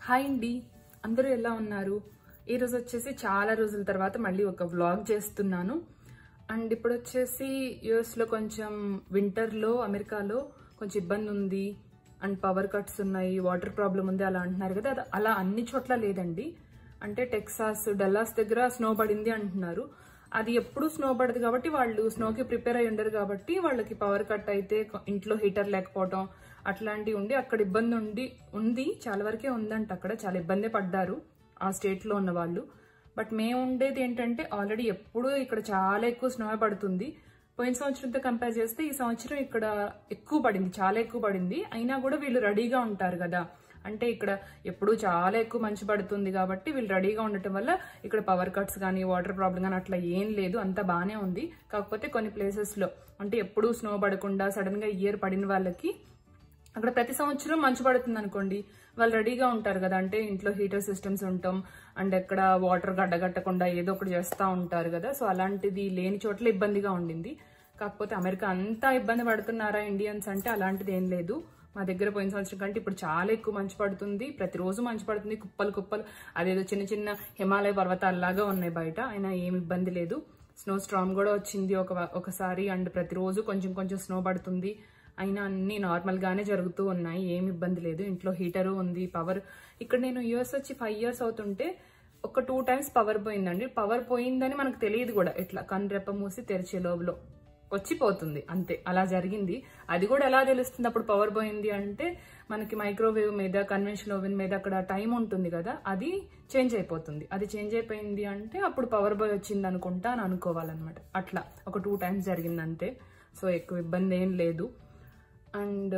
Hi అండి అందరూ ఎలా ఉన్నారు ఈ రోజు వచ్చేసి చాలా రోజుల తర్వాత మళ్ళీ ఒక వ్లాగ్ చేస్తున్నాను అండ్ ఇప్పుడు వచ్చేసి యుఎస్లో కొంచెం వింటర్లో అమెరికాలో కొంచెం ఇబ్బంది ఉంది అండ్ పవర్ కట్స్ ఉన్నాయి వాటర్ ప్రాబ్లం ఉంది అలా అంటున్నారు కదా అది అలా అన్ని చోట్ల లేదండి అంటే టెక్సాస్ డల్లాస్ దగ్గర స్నో పడింది అంటున్నారు అది ఎప్పుడు స్నో పడదు కాబట్టి వాళ్ళు స్నోకి ప్రిపేర్ అయి ఉండరు కాబట్టి వాళ్ళకి పవర్ కట్ అయితే కొ- ఇంట్లో హీటర్ లేకపోవడం అట్లాంటివి ఉండి అక్కడ ఇబ్బంది ఉండి ఉంది చాలా వరకే ఉందంట అక్కడ చాలా ఇబ్బంది పడ్డారు ఆ స్టేట్ లో ఉన్న వాళ్ళు బట్ మేము ఉండేది ఏంటంటే ఆల్రెడీ ఎప్పుడూ ఇక్కడ చాలా ఎక్కువ స్నో పడుతుంది పోయిన సంవత్సరంతో కంపేర్ చేస్తే ఈ సంవత్సరం ఇక్కడ ఎక్కువ పడింది చాలా ఎక్కువ పడింది అయినా కూడా వీళ్ళు రెడీగా ఉంటారు కదా అంటే ఇక్కడ ఎప్పుడూ చాలా ఎక్కువ మంచు పడుతుంది కాబట్టి వీళ్ళు రెడీగా ఉండటం వల్ల ఇక్కడ పవర్ కట్స్ కానీ వాటర్ ప్రాబ్లం కానీ అట్లా ఏం లేదు అంతా బాగానే ఉంది కాకపోతే కొన్ని ప్లేసెస్ లో అంటే ఎప్పుడూ స్నో పడకుండా సడన్ గా ఇయర్ పడిన వాళ్ళకి అక్కడ ప్రతి సంవత్సరం మంచు పడుతుంది అనుకోండి వాళ్ళు రెడీగా ఉంటారు కదా అంటే ఇంట్లో హీటర్ సిస్టమ్స్ ఉంటాం అండ్ ఎక్కడ వాటర్ గడ్డగట్టకుండా ఏదో ఒకటి చేస్తూ ఉంటారు కదా సో అలాంటిది లేని చోట్ల ఇబ్బందిగా ఉండింది కాకపోతే అమెరికా అంతా ఇబ్బంది పడుతున్నారా ఇండియన్స్ అంటే అలాంటిది ఏం లేదు మా దగ్గర పోయిన సంవత్సరం కంటే ఇప్పుడు చాలా ఎక్కువ మంచు పడుతుంది ప్రతిరోజు మంచు పడుతుంది కుప్పలు కుప్పలు అదేదో చిన్న చిన్న హిమాలయ పర్వతాల్లాగా ఉన్నాయి బయట అయినా ఏమి ఇబ్బంది లేదు స్నో స్ట్రామ్ కూడా వచ్చింది ఒక ఒకసారి అండ్ ప్రతిరోజు కొంచెం కొంచెం స్నో పడుతుంది అయినా అన్ని నార్మల్ గానే జరుగుతూ ఉన్నాయి ఏమి ఇబ్బంది లేదు ఇంట్లో హీటరు ఉంది పవర్ ఇక్కడ నేను యూఎస్ వచ్చి ఫైవ్ ఇయర్స్ అవుతుంటే ఒక టూ టైమ్స్ పవర్ పోయిందండి పవర్ పోయిందని మనకు తెలియదు కూడా ఇట్లా కన్రెప్ప మూసి తెరిచే లోపల వచ్చిపోతుంది అంతే అలా జరిగింది అది కూడా ఎలా తెలుస్తుంది అప్పుడు పవర్ పోయింది అంటే మనకి మైక్రోవేవ్ మీద కన్వెన్షన్ ఓవెన్ మీద అక్కడ టైం ఉంటుంది కదా అది చేంజ్ అయిపోతుంది అది చేంజ్ అయిపోయింది అంటే అప్పుడు పవర్ బాయ్ వచ్చింది అనుకుంటా అని అనుకోవాలన్నమాట అట్లా ఒక టూ టైమ్స్ జరిగింది అంతే సో ఎక్కువ ఇబ్బంది ఏం లేదు అండ్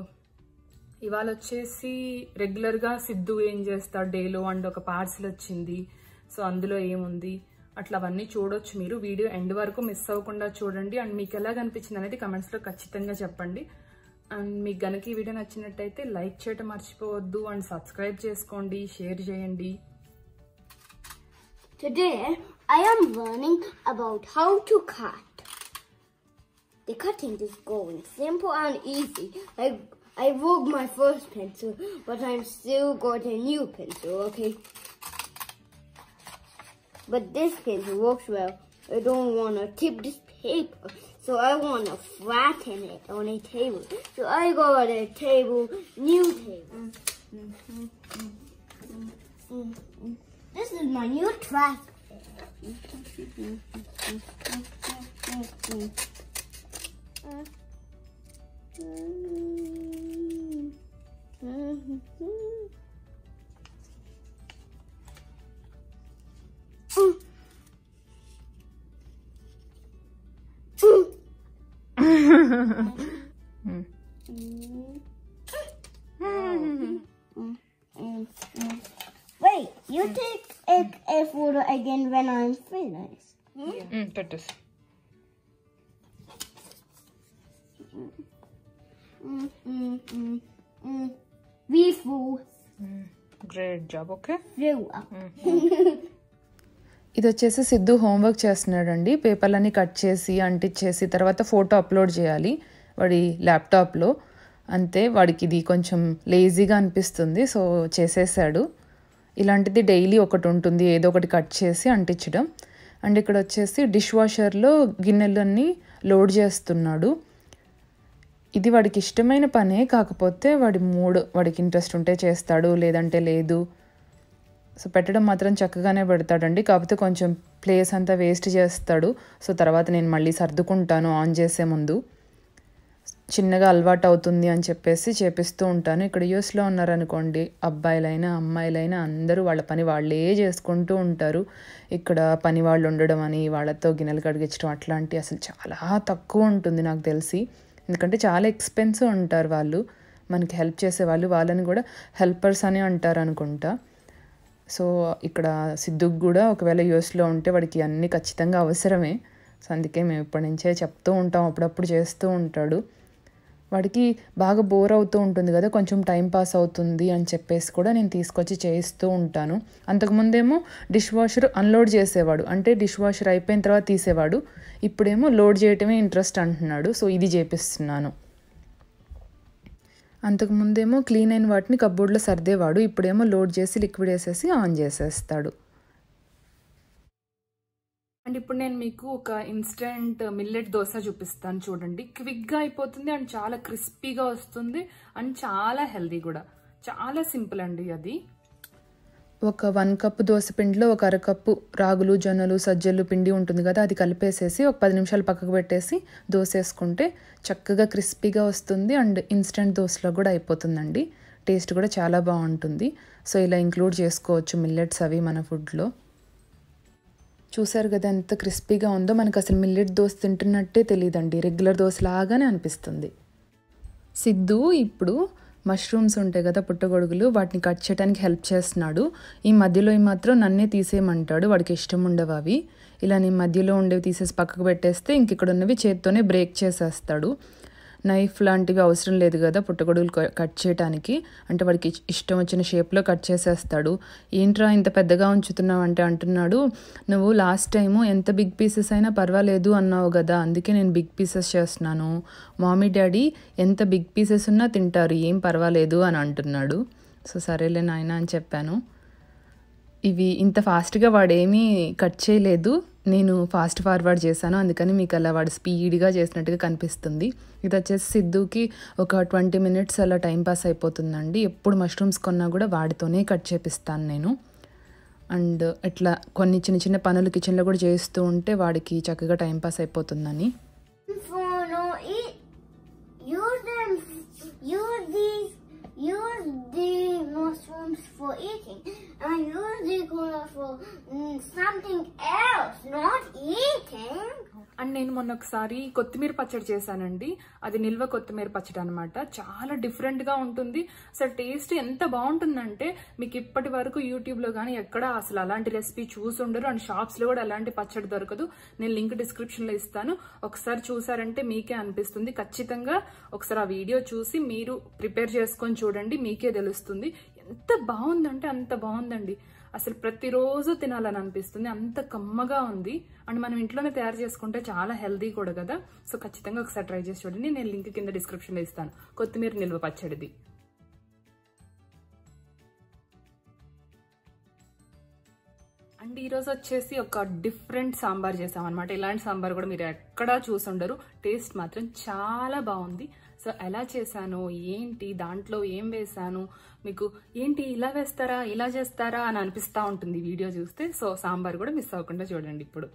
ఇవాళ వచ్చేసి రెగ్యులర్గా సిద్ధు ఏం చేస్తాడు డేలో అండ్ ఒక పార్సిల్ వచ్చింది సో అందులో ఏముంది అట్లా అవన్నీ చూడొచ్చు మీరు వీడియో ఎండ్ వరకు మిస్ అవ్వకుండా చూడండి అండ్ మీకు ఎలా కనిపించింది అనేది కమెంట్స్లో ఖచ్చితంగా చెప్పండి అండ్ మీకు గనక ఈ వీడియో నచ్చినట్టయితే లైక్ చేయడం మర్చిపోవద్దు అండ్ సబ్స్క్రైబ్ చేసుకోండి షేర్ చేయండి Today, I am learning about how to cut. The cutting is going simple and easy. I I broke my first pencil, but I'm still got a new pencil, okay? But this pencil works well. I don't want to tip this paper, so I want to flatten it on a table. So I got a table, new table. This is my new track. Wait, you take a, a photo again when I'm finished. పెట్టేసి Mm, mm, mm, mm. We flew, great job okay flew up. ఇది వచ్చేసి Siddhu homework చేస్తున్నాడండి పేపర్లన్నీ cut చేసి అంటించేసి తర్వాత photo upload చేయాలి వాడి ల్యాప్టాప్లో అంతే వాడికి ఇది కొంచెం లేజీగా అనిపిస్తుంది సో చేసేసాడు ఇలాంటిది డైలీ ఒకటి ఉంటుంది ఏదో ఒకటి కట్ చేసి అంటించడం అండ్ ఇక్కడ వచ్చేసి డిష్ వాషర్లో గిన్నెలన్నీ లోడ్ చేస్తున్నాడు ఇది వాడికి ఇష్టమైన పనే కాకపోతే వాడి మూడ్ వాడికి ఇంట్రెస్ట్ ఉంటే చేస్తాడు లేదంటే లేదు సో పెట్టడం మాత్రం చక్కగానే పెడతాడండి కాకపోతే కొంచెం ప్లేస్ అంతా వేస్ట్ చేస్తాడు సో తర్వాత నేను మళ్ళీ సర్దుకుంటాను ఆన్ చేసే ముందు చిన్నగా అలవాటు అవుతుంది అని చెప్పేసి చేపిస్తూ ఉంటాను ఇక్కడ యూఎస్లో ఉన్నారనుకోండి అబ్బాయిలైనా అమ్మాయిలైనా అందరూ వాళ్ళ పని వాళ్ళే చేసుకుంటూ ఉంటారు ఇక్కడ పని వాళ్ళు ఉండడం అని వాళ్ళతో గిన్నెలు కడిగించడం అట్లాంటి అసలు చాలా తక్కువ ఉంటుంది నాకు తెలిసి ఎందుకంటే చాలా ఎక్స్పెన్సివ్ ఉంటారు వాళ్ళు మనకి హెల్ప్ చేసే వాళ్ళు వాళ్ళని కూడా హెల్పర్స్ అని అంటారు అనుకుంటా సో ఇక్కడ సిద్ధుకు కూడా ఒకవేళ యూఎస్లో ఉంటే వాడికి అన్నీ ఖచ్చితంగా అవసరమే సో అందుకే మేము ఇప్పటి నుంచే చెప్తూ ఉంటాం అప్పుడప్పుడు చేస్తూ ఉంటాడు వాడికి బాగా బోర్ అవుతూ ఉంటుంది కదా కొంచెం టైం పాస్ అవుతుంది అని చెప్పేసి కూడా నేను తీసుకొచ్చి చేయిస్తూ ఉంటాను అంతకుముందేమో డిష్ వాషర్ అన్లోడ్ చేసేవాడు అంటే డిష్ వాషర్ అయిపోయిన తర్వాత తీసేవాడు ఇప్పుడేమో లోడ్ చేయటమే ఇంట్రెస్ట్ అంటున్నాడు సో ఇది చేపిస్తున్నాను అంతకుముందేమో క్లీన్ అయిన వాటిని కబ్బోర్డ్లో సర్దేవాడు ఇప్పుడేమో లోడ్ చేసి లిక్విడ్ వేసేసి ఆన్ చేసేస్తాడు అండ్ ఇప్పుడు నేను మీకు ఒక ఇన్స్టెంట్ మిల్లెట్ దోశ చూపిస్తాను చూడండి క్విక్గా అయిపోతుంది అండ్ చాలా క్రిస్పీగా వస్తుంది అండ్ చాలా హెల్దీ కూడా చాలా సింపుల్ అండి అది ఒక వన్ కప్ దోశ పిండిలో ఒక అరకప్పు రాగులు జొన్నలు సజ్జలు పిండి ఉంటుంది కదా అది కలిపేసేసి ఒక పది నిమిషాలు పక్కకు పెట్టేసి దోశ వేసుకుంటే చక్కగా క్రిస్పీగా వస్తుంది అండ్ ఇన్స్టెంట్ దోశలో కూడా అయిపోతుందండి టేస్ట్ కూడా చాలా బాగుంటుంది సో ఇలా ఇంక్లూడ్ చేసుకోవచ్చు మిల్లెట్స్ అవి మన ఫుడ్లో చూసారు కదా ఎంత క్రిస్పీగా ఉందో మనకు అసలు మిల్లెట్ దోశ తింటున్నట్టే తెలియదండి రెగ్యులర్ దోశ లాగానే అనిపిస్తుంది సిద్ధు ఇప్పుడు మష్రూమ్స్ ఉంటాయి కదా పుట్టగొడుగులు వాటిని కట్ చేయడానికి హెల్ప్ చేస్తున్నాడు ఈ మధ్యలో ఈ మాత్రం నన్నే తీసేయమంటాడు వాడికి ఇష్టం ఉండవు అవి ఇలా నేను మధ్యలో ఉండేవి తీసేసి పక్కకు పెట్టేస్తే ఇంక ఇక్కడ ఉన్నవి చేత్తోనే బ్రేక్ చేసేస్తాడు నైఫ్ లాంటివి అవసరం లేదు కదా పుట్టగొడుగులు క- కట్ చేయడానికి అంటే వాడికి ఇచ్- ఇష్టం వచ్చిన షేప్లో కట్ చేసేస్తాడు ఏంట్రా ఇంత పెద్దగా ఉంచుతున్నావు అంటే అంటున్నాడు నువ్వు లాస్ట్ టైము ఎంత బిగ్ పీసెస్ అయినా పర్వాలేదు అన్నావు కదా అందుకే నేను బిగ్ పీసెస్ చేస్తున్నాను మామీ డాడీ ఎంత బిగ్ పీసెస్ ఉన్నా తింటారు ఏం పర్వాలేదు అని అంటున్నాడు సో సరేలే నాయన అని చెప్పాను ఇవి ఇంత ఫాస్ట్గా వాడేమీ కట్ చేయలేదు నేను ఫాస్ట్ ఫార్వర్డ్ చేశాను అందుకని మీకు అలా వాడు స్పీడ్గా చేసినట్టుగా కనిపిస్తుంది ఇది వచ్చేసి సిద్ధుకి ఒక ట్వంటీ మినిట్స్ అలా టైం పాస్ అయిపోతుందండి ఎప్పుడు మష్రూమ్స్ కొన్నా కూడా వాడితోనే కట్ చేపిస్తాను నేను అండ్ ఇట్లా కొన్ని చిన్న చిన్న పనులు కిచెన్లో కూడా చేస్తూ ఉంటే వాడికి చక్కగా టైం పాస్ అయిపోతుందని For no eat, use them. Use these. Use the mushrooms for eating, and use the cola for mm, something else, not eating. And నేను మొన్న ఒకసారి కొత్తిమీర పచ్చడి చేశానండి అది నిల్వ కొత్తిమీర పచ్చడి అనమాట చాలా డిఫరెంట్ గా ఉంటుంది అసలు టేస్ట్ ఎంత బాగుంటుందంటే మీకు ఇప్పటి వరకు యూట్యూబ్ లో కానీ ఎక్కడ అసలు అలాంటి రెసిపీ చూసి ఉండరు అండ్ షాప్స్ లో కూడా అలాంటి పచ్చడి దొరకదు నేను లింక్ డిస్క్రిప్షన్ లో ఇస్తాను ఒకసారి చూసారంటే మీకే అనిపిస్తుంది ఖచ్చితంగా ఒకసారి ఆ వీడియో చూసి మీరు ప్రిపేర్ చేసుకొని చూడండి మీకే తెలుస్తుంది ఎంత బాగుందంటే అంత బాగుందండి అసలు ప్రతిరోజు తినాలని అనిపిస్తుంది అంత కమ్మగా ఉంది అండ్ మనం ఇంట్లోనే తయారు చేసుకుంటే చాలా హెల్దీ కూడా కదా సో ఖచ్చితంగా ఒకసారి ట్రై చేసి చూడండి నేను లింక్ కింద డిస్క్రిప్షన్లో ఇస్తాను కొత్తిమీర నిల్వ పచ్చడిది అండ్ ఈరోజు వచ్చేసి ఒక డిఫరెంట్ సాంబార్ చేసాం అనమాట ఇలాంటి సాంబార్ కూడా మీరు ఎక్కడా చూసుండరు టేస్ట్ మాత్రం చాలా బాగుంది సో ఎలా చేశాను ఏంటి దాంట్లో ఏం వేసాను మీకు ఏంటి ఇలా వేస్తారా ఇలా చేస్తారా అని అనిపిస్తూ ఉంటుంది ఈ వీడియో చూస్తే సో సాంబార్ కూడా మిస్ అవ్వకుండా చూడండి ఇప్పుడు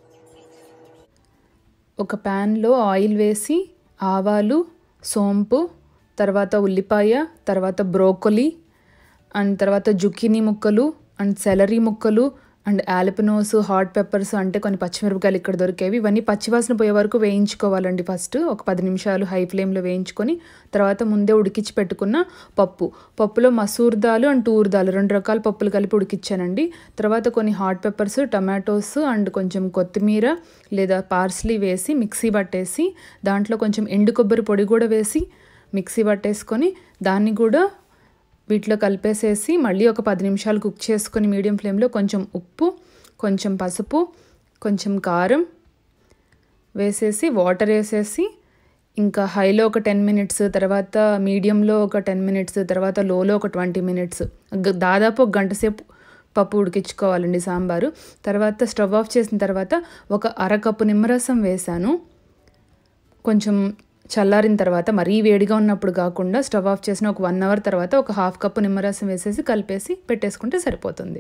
ఒక ప్యాన్లో ఆయిల్ వేసి ఆవాలు సోంపు తర్వాత ఉల్లిపాయ తర్వాత బ్రోకొలి అండ్ తర్వాత జుకీనీ ముక్కలు అండ్ సెలరీ ముక్కలు అండ్ ఆలిపినోస్ హాట్ పెప్పర్స్ అంటే కొన్ని పచ్చిమిరపకాయలు ఇక్కడ దొరికేవి ఇవన్నీ పచ్చివాసన పోయే వరకు వేయించుకోవాలండి ఫస్ట్ ఒక పది నిమిషాలు హై ఫ్లేమ్లో వేయించుకొని తర్వాత ముందే ఉడికించి పెట్టుకున్న పప్పు పప్పులో మసూర్ దాలు అండ్ టూర్ దాలు రెండు రకాల పప్పులు కలిపి ఉడికిచ్చానండి తర్వాత కొన్ని హాట్ పెప్పర్స్ టమాటోస్ అండ్ కొంచెం కొత్తిమీర లేదా పార్స్లీ వేసి మిక్సీ పట్టేసి దాంట్లో కొంచెం ఎండు కొబ్బరి పొడి కూడా వేసి మిక్సీ పట్టేసుకొని దాన్ని కూడా వీటిలో కలిపేసేసి మళ్ళీ ఒక పది నిమిషాలు కుక్ చేసుకొని మీడియం ఫ్లేమ్లో కొంచెం ఉప్పు కొంచెం పసుపు కొంచెం కారం వేసేసి వాటర్ వేసేసి ఇంకా హైలో ఒక టెన్ మినిట్స్ తర్వాత మీడియంలో ఒక టెన్ మినిట్స్ తర్వాత లోలో ఒక ట్వంటీ మినిట్స్ గ- దాదాపు ఒక గంట సేపు పప్పు ఉడికించుకోవాలండి సాంబారు తర్వాత స్టవ్ ఆఫ్ చేసిన తర్వాత ఒక అరకప్పు నిమ్మరసం వేశాను కొంచెం చల్లారిన తర్వాత మరీ వేడిగా ఉన్నప్పుడు కాకుండా స్టవ్ ఆఫ్ చేసిన ఒక వన్ అవర్ తర్వాత ఒక హాఫ్ కప్పు నిమ్మరసం వేసేసి కలిపేసి పెట్టేసుకుంటే సరిపోతుంది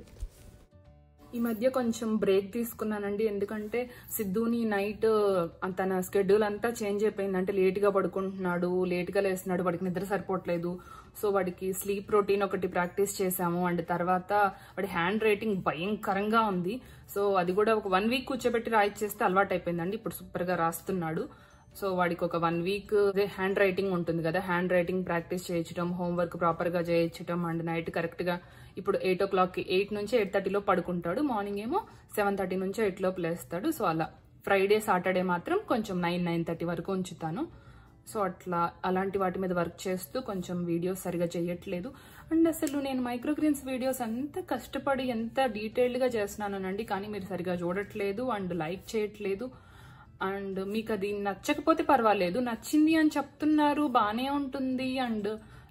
ఈ మధ్య కొంచెం బ్రేక్ తీసుకున్నానండి ఎందుకంటే సిద్ధుని నైట్ తన స్కెడ్యూల్ అంతా చేంజ్ అయిపోయింది అంటే లేట్ గా పడుకుంటున్నాడు లేట్ గా లేస్తున్నాడు వాడికి నిద్ర సరిపోవట్లేదు సో వాడికి స్లీప్ రొటీన్ ఒకటి ప్రాక్టీస్ చేశాము అండ్ తర్వాత వాడి హ్యాండ్ రైటింగ్ భయంకరంగా ఉంది సో అది కూడా ఒక వన్ వీక్ కూర్చోబెట్టి రాయిచ్చేస్తే అలవాటు అయిపోయిందండి ఇప్పుడు సూపర్ గా రాస్తున్నాడు సో వాడికి ఒక వన్ వీక్ హ్యాండ్ రైటింగ్ ఉంటుంది కదా హ్యాండ్ రైటింగ్ ప్రాక్టీస్ చేయించడం హోంవర్క్ ప్రాపర్ గా చేయించడం అండ్ నైట్ కరెక్ట్ గా ఇప్పుడు ఎయిట్ ఓ క్లాక్ ఎయిట్ నుంచి ఎయిట్ థర్టీలో పడుకుంటాడు మార్నింగ్ ఏమో సెవెన్ థర్టీ నుంచి ఎయిట్ లోపు లేస్తాడు సో అలా ఫ్రైడే సాటర్డే మాత్రం కొంచెం నైన్ నైన్ థర్టీ వరకు ఉంచుతాను సో అట్లా అలాంటి వాటి మీద వర్క్ చేస్తూ కొంచెం వీడియోస్ సరిగా చేయట్లేదు అండ్ అసలు నేను మైక్రోగ్రీన్స్ వీడియోస్ అంత కష్టపడి ఎంత డీటెయిల్డ్గా చేస్తున్నానండి కానీ మీరు సరిగా చూడట్లేదు అండ్ లైక్ చేయట్లేదు అండ్ మీకు అది నచ్చకపోతే పర్వాలేదు నచ్చింది అని చెప్తున్నారు బాగానే ఉంటుంది అండ్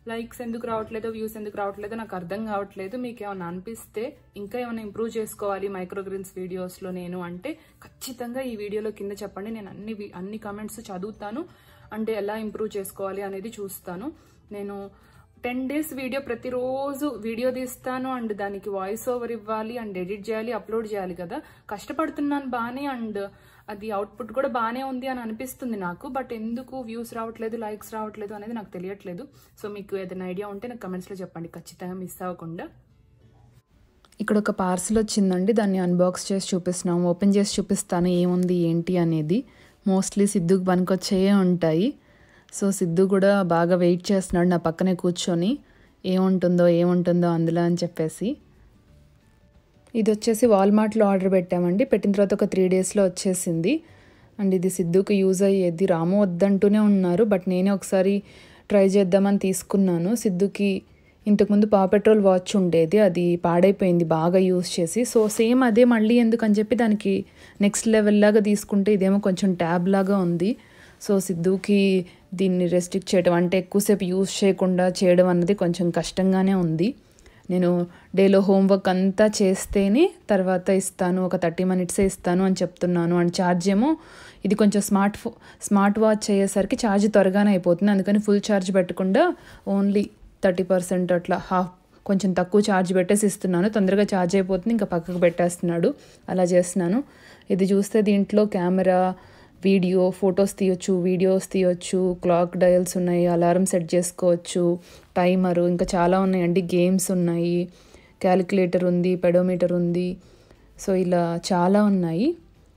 లైక్స్ ఎందుకు రావట్లేదో వ్యూస్ ఎందుకు రావట్లేదో నాకు అర్థం కావట్లేదు మీకు ఏమైనా అనిపిస్తే ఇంకా ఏమైనా ఇంప్రూవ్ చేసుకోవాలి మైక్రోగ్రీన్స్ వీడియోస్లో నేను అంటే ఖచ్చితంగా ఈ వీడియోలో కింద చెప్పండి నేను అన్ని వి- అన్ని కమెంట్స్ చదువుతాను అంటే ఎలా ఇంప్రూవ్ చేసుకోవాలి అనేది చూస్తాను నేను టెన్ డేస్ వీడియో ప్రతిరోజు వీడియో తీస్తాను అండ్ దానికి వాయిస్ ఓవర్ ఇవ్వాలి అండ్ ఎడిట్ చేయాలి అప్లోడ్ చేయాలి కదా కష్టపడుతున్నాను బాగానే అండ్ అది అవుట్పుట్ కూడా బాగానే ఉంది అని అనిపిస్తుంది నాకు బట్ ఎందుకు వ్యూస్ రావట్లేదు లైక్స్ రావట్లేదు అనేది నాకు తెలియట్లేదు సో మీకు ఏదైనా ఐడియా ఉంటే నాకు కమెంట్స్లో చెప్పండి ఖచ్చితంగా మిస్ అవ్వకుండా ఇక్కడ ఒక పార్సల్ వచ్చిందండి దాన్ని అన్బాక్స్ చేసి చూపిస్తున్నాం ఓపెన్ చేసి చూపిస్తాను ఏముంది ఏంటి అనేది మోస్ట్లీ సిద్ధుకు పనికొచ్చేయే ఉంటాయి సో సిద్ధు కూడా బాగా వెయిట్ చేస్తున్నాడు నా పక్కనే కూర్చొని ఏముంటుందో ఏముంటుందో అందులో అని చెప్పేసి ఇది వచ్చేసి వాల్మార్ట్లో ఆర్డర్ పెట్టామండి పెట్టిన తర్వాత ఒక త్రీ డేస్లో వచ్చేసింది అండ్ ఇది సిద్ధుకు యూజ్ అయ్యేది రాము వద్దంటూనే ఉన్నారు బట్ నేనే ఒకసారి ట్రై చేద్దామని తీసుకున్నాను సిద్ధుకి ఇంతకుముందు పా పెట్రోల్ వాచ్ ఉండేది అది పాడైపోయింది బాగా యూజ్ చేసి సో సేమ్ అదే మళ్ళీ ఎందుకని చెప్పి దానికి నెక్స్ట్ లెవెల్ లాగా తీసుకుంటే ఇదేమో కొంచెం ట్యాబ్ లాగా ఉంది సో సిద్ధుకి దీన్ని రెస్ట్రిక్ట్ చేయడం అంటే ఎక్కువసేపు యూజ్ చేయకుండా చేయడం అన్నది కొంచెం కష్టంగానే ఉంది నేను డేలో హోంవర్క్ అంతా చేస్తేనే తర్వాత ఇస్తాను ఒక థర్టీ మినిట్సే ఇస్తాను అని చెప్తున్నాను అండ్ ఛార్జ్ ఏమో ఇది కొంచెం స్మార్ట్ ఫో స్మార్ట్ వాచ్ అయ్యేసరికి ఛార్జ్ త్వరగానే అయిపోతుంది అందుకని ఫుల్ ఛార్జ్ పెట్టకుండా ఓన్లీ థర్టీ పర్సెంట్ అట్లా హాఫ్ కొంచెం తక్కువ ఛార్జ్ పెట్టేసి ఇస్తున్నాను తొందరగా ఛార్జ్ అయిపోతుంది ఇంకా పక్కకు పెట్టేస్తున్నాడు అలా చేస్తున్నాను ఇది చూస్తే దీంట్లో కెమెరా వీడియో ఫొటోస్ తీయొచ్చు వీడియోస్ తీయొచ్చు క్లాక్ డయల్స్ ఉన్నాయి అలారం సెట్ చేసుకోవచ్చు టైమరు ఇంకా చాలా ఉన్నాయండి గేమ్స్ ఉన్నాయి క్యాలిక్యులేటర్ ఉంది పెడోమీటర్ ఉంది సో ఇలా చాలా ఉన్నాయి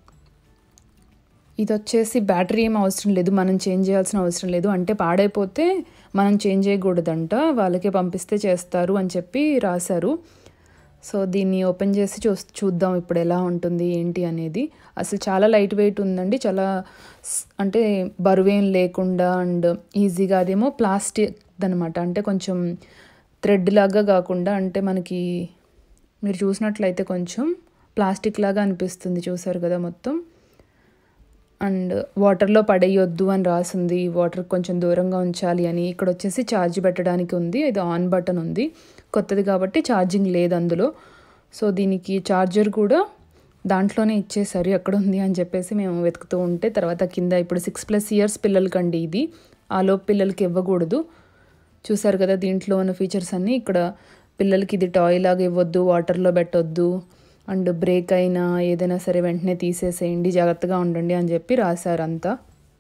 ఇది వచ్చేసి బ్యాటరీ ఏం అవసరం లేదు మనం చేంజ్ చేయాల్సిన అవసరం లేదు అంటే పాడైపోతే మనం చేంజ్ చేయకూడదంట వాళ్ళకే పంపిస్తే చేస్తారు అని చెప్పి రాశారు సో దీన్ని ఓపెన్ చేసి చూ చూద్దాం ఇప్పుడు ఎలా ఉంటుంది ఏంటి అనేది అసలు చాలా లైట్ వెయిట్ ఉందండి చాలా స్- అంటే బరువేం లేకుండా అండ్ ఈజీగా అదేమో ప్లాస్టిక్ అనమాట అంటే కొంచెం థ్రెడ్ లాగా కాకుండా అంటే మనకి మీరు చూసినట్లయితే కొంచెం ప్లాస్టిక్ లాగా అనిపిస్తుంది చూసారు కదా మొత్తం అండ్ వాటర్లో పడేయొద్దు అని రాసింది వాటర్ కొంచెం దూరంగా ఉంచాలి అని ఇక్కడ వచ్చేసి ఛార్జ్ పెట్టడానికి ఉంది ఇది ఆన్ బటన్ ఉంది కొత్తది కాబట్టి ఛార్జింగ్ లేదు అందులో సో దీనికి ఛార్జర్ కూడా దాంట్లోనే ఇచ్చేసారు ఎక్కడ ఉంది అని చెప్పేసి మేము వెతుకుతూ ఉంటే తర్వాత కింద ఇప్పుడు సిక్స్ ప్లస్ ఇయర్స్ పిల్లలకండి ఇది ఆ లోపు పిల్లలకి ఇవ్వకూడదు చూసారు కదా దీంట్లో ఉన్న ఫీచర్స్ అన్నీ ఇక్కడ పిల్లలకి ఇది టాయ్ లాగా ఇవ్వద్దు వాటర్లో పెట్టొద్దు అండ్ బ్రేక్ అయినా ఏదైనా సరే వెంటనే తీసేసేయండి జాగ్రత్తగా ఉండండి అని చెప్పి రాశారు అంతా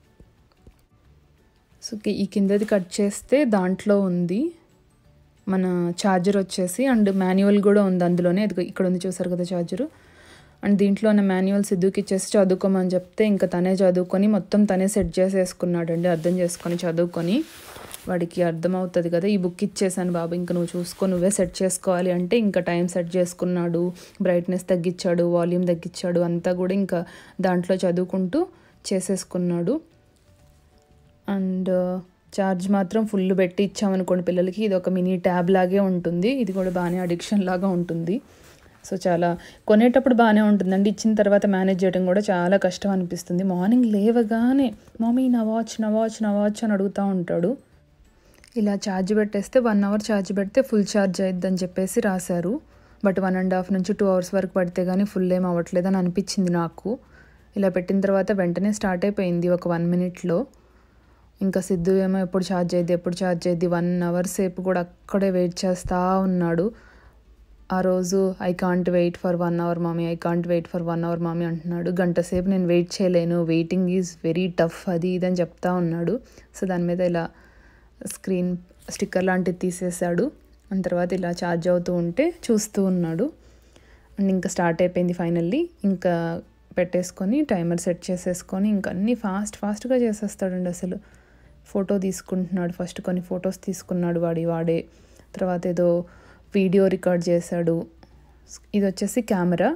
సో కి- ఈ కిందది కట్ చేస్తే దాంట్లో ఉంది మన ఛార్జర్ వచ్చేసి అండ్ మాన్యువల్ కూడా ఉంది అందులోనే ఇది ఇక్కడ ఉంది చూసారు కదా ఛార్జరు అండ్ దీంట్లో ఉన్న మాన్యువల్ సిద్ధుకి ఇచ్చేసి చదువుకోమని చెప్తే ఇంకా తనే చదువుకొని మొత్తం తనే సెట్ చేసేసుకున్నాడు అండి అర్థం చేసుకొని చదువుకొని వాడికి అర్థమవుతుంది కదా ఈ బుక్ ఇచ్చేసాను బాబు ఇంకా నువ్వు చూసుకో నువ్వే సెట్ చేసుకోవాలి అంటే ఇంకా టైం సెట్ చేసుకున్నాడు బ్రైట్నెస్ తగ్గించాడు వాల్యూమ్ తగ్గించాడు అంతా కూడా ఇంకా దాంట్లో చదువుకుంటూ చేసేసుకున్నాడు అండ్ ఛార్జ్ మాత్రం ఫుల్ పెట్టి ఇచ్చామనుకోండి పిల్లలకి ఇది ఒక మినీ ట్యాబ్ లాగే ఉంటుంది ఇది కూడా బాగానే అడిక్షన్ లాగా ఉంటుంది సో చాలా కొనేటప్పుడు బాగానే ఉంటుందండి ఇచ్చిన తర్వాత మేనేజ్ చేయడం కూడా చాలా కష్టం అనిపిస్తుంది మార్నింగ్ లేవగానే మమ్మీ నా వాచ్ నా వాచ్ నా వాచ్ అని అడుగుతూ ఉంటాడు ఇలా ఛార్జ్ పెట్టేస్తే వన్ అవర్ ఛార్జ్ పెడితే ఫుల్ ఛార్జ్ అయిద్దని చెప్పేసి రాశారు బట్ వన్ అండ్ హాఫ్ నుంచి టూ అవర్స్ వరకు పడితే కానీ ఫుల్ ఏం అవ్వట్లేదు అని అనిపించింది నాకు ఇలా పెట్టిన తర్వాత వెంటనే స్టార్ట్ అయిపోయింది ఒక వన్ మినిట్లో ఇంకా సిద్ధు ఏమో ఎప్పుడు ఛార్జ్ అయ్యింది ఎప్పుడు ఛార్జ్ అయ్యింది వన్ అవర్ సేపు కూడా అక్కడే వెయిట్ చేస్తూ ఉన్నాడు ఆ రోజు I can't wait for one hour mummy I can't wait for one hour mummy అంటున్నాడు గంట సేపు నేను వెయిట్ చేయలేను వెయిటింగ్ ఈజ్ వెరీ టఫ్ అది ఇది అని చెప్తా ఉన్నాడు సో దాని మీద ఇలా స్క్రీన్ స్టిక్కర్ లాంటిది తీసేశాడు అండ్ తర్వాత ఇలా ఛార్జ్ అవుతూ ఉంటే చూస్తూ ఉన్నాడు అండ్ ఇంకా స్టార్ట్ అయిపోయింది ఫైనల్లీ ఇంకా పెట్టేసుకొని టైమర్ సెట్ చేసేసుకొని ఇంకా అన్నీ ఫాస్ట్ ఫాస్ట్గా చేసేస్తాడండి అసలు ఫోటో తీసుకుంటున్నాడు ఫస్ట్ కొన్ని ఫొటోస్ తీసుకున్నాడు వాడి వాడే తర్వాత ఏదో వీడియో రికార్డ్ చేశాడు ఇది వచ్చేసి కెమెరా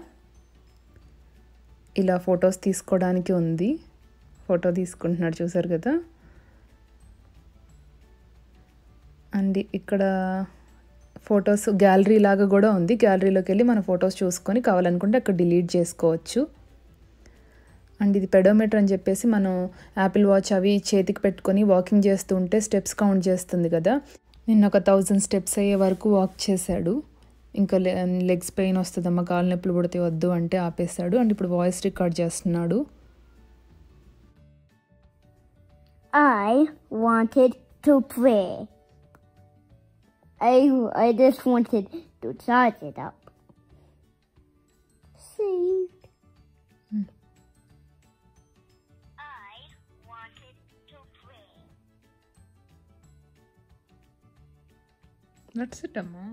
ఇలా ఫొటోస్ తీసుకోవడానికి ఉంది ఫోటో తీసుకుంటున్నాడు చూసారు కదా అండ్ ఇక్కడ ఫొటోస్ గ్యాలరీ లాగా కూడా ఉంది గ్యాలరీలోకి వెళ్ళి మన ఫొటోస్ చూసుకొని కావాలనుకుంటే అక్కడ డిలీట్ చేసుకోవచ్చు అండ్ ఇది పెడోమీటర్ అని చెప్పేసి మనం యాపిల్ వాచ్ అవి చేతికి పెట్టుకొని వాకింగ్ చేస్తూ ఉంటే స్టెప్స్ కౌంట్ చేస్తుంది కదా నిన్న ఒక థౌజండ్ స్టెప్స్ అయ్యే వరకు వాక్ చేశాడు ఇంకా లెగ్స్ పెయిన్ వస్తుందమ్మా కాలు నొప్పులు పుడితే వద్దు అంటే ఆపేశాడు అండ్ ఇప్పుడు వాయిస్ రికార్డ్ చేస్తున్నాడు I wanted to pray. I I just wanted to charge it up. Saved. I wanted to pray. That's it అమ్మా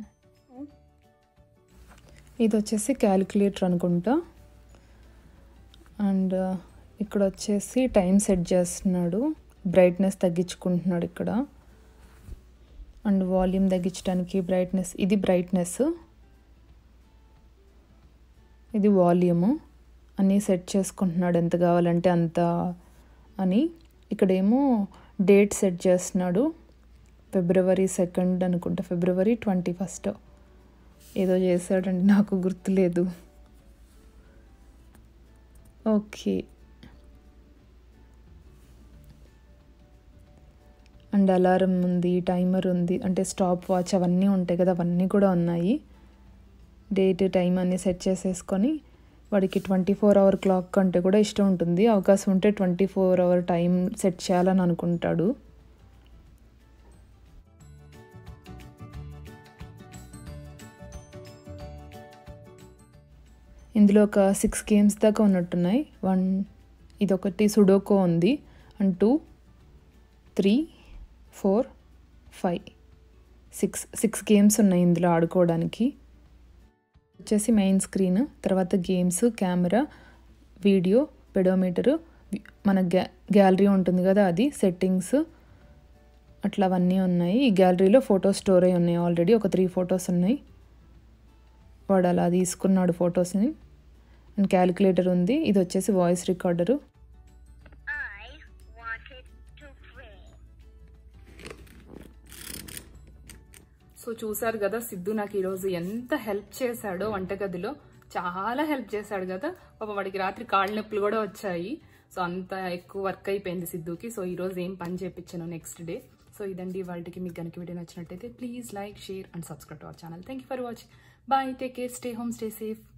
ఇది వచ్చేసి క్యాలిక్యులేటర్ అనుకుంటా అండ్ ఇక్కడ వచ్చేసి టైం సెట్ చేస్తున్నాడు బ్రైట్నెస్ తగ్గించుకుంటున్నాడు ఇక్కడ అండ్ వాల్యూమ్ తగ్గించడానికి బ్రైట్నెస్ ఇది బ్రైట్నెస్ ఇది వాల్యూము అన్నీ సెట్ చేసుకుంటున్నాడు ఎంత కావాలంటే అంత అని ఇక్కడేమో డేట్ సెట్ చేస్తున్నాడు ఫిబ్రవరి సెకండ్ అనుకుంటా ఫిబ్రవరి ట్వంటీ ఫస్ట్ ఏదో చేశాడండి నాకు గుర్తులేదు ఓకే అండ్ అలారం ఉంది టైమర్ ఉంది అంటే స్టాప్ వాచ్ అవన్నీ ఉంటాయి కదా అవన్నీ కూడా ఉన్నాయి డేట్ టైం అన్నీ సెట్ చేసేసుకొని వాడికి ట్వంటీ ఫోర్ అవర్ క్లాక్ కంటే కూడా ఇష్టం ఉంటుంది అవకాశం ఉంటే twenty four hour time set చేయాలని అనుకుంటాడు ఇందులో ఒక సిక్స్ గేమ్స్ దాకా ఉన్నట్టున్నాయి వన్ ఇదొకటి సుడోకో ఉంది and two three four five six six games ఉన్నాయి ఇందులో ఆడుకోవడానికి వచ్చేసి మెయిన్ స్క్రీన్ తర్వాత గేమ్స్ కెమెరా వీడియో పెడోమీటరు మన గ్యా గ్యాలరీ ఉంటుంది కదా అది సెట్టింగ్స్ అట్లా అవన్నీ ఉన్నాయి ఈ గ్యాలరీలో ఫొటోస్ స్టోర్ అయి ఉన్నాయి ఆల్రెడీ ఒక త్రీ ఫొటోస్ ఉన్నాయి వాడు అలా తీసుకున్నాడు ఫొటోస్ని అండ్ క్యాలిక్యులేటర్ ఉంది ఇది వచ్చేసి voice recorder I wanted to pray. So చూసారు కదా సిద్ధు నాకు ఈరోజు ఎంత హెల్ప్ చేశాడో వంటగదిలో చాలా హెల్ప్ చేశాడు కదా పాప వాడికి రాత్రి కాళ్ళ నొప్పులు కూడా వచ్చాయి సో అంత ఎక్కువ వర్క్ అయిపోయింది సిద్ధుకి సో ఈరోజు ఏం పని చేయించాను నెక్స్ట్ డే సో ఇదండి వాళ్ళకి మీకు కనుక వీడియో నచ్చినట్టయితే please like share and subscribe to our channel thank you for watching bye take care stay home stay safe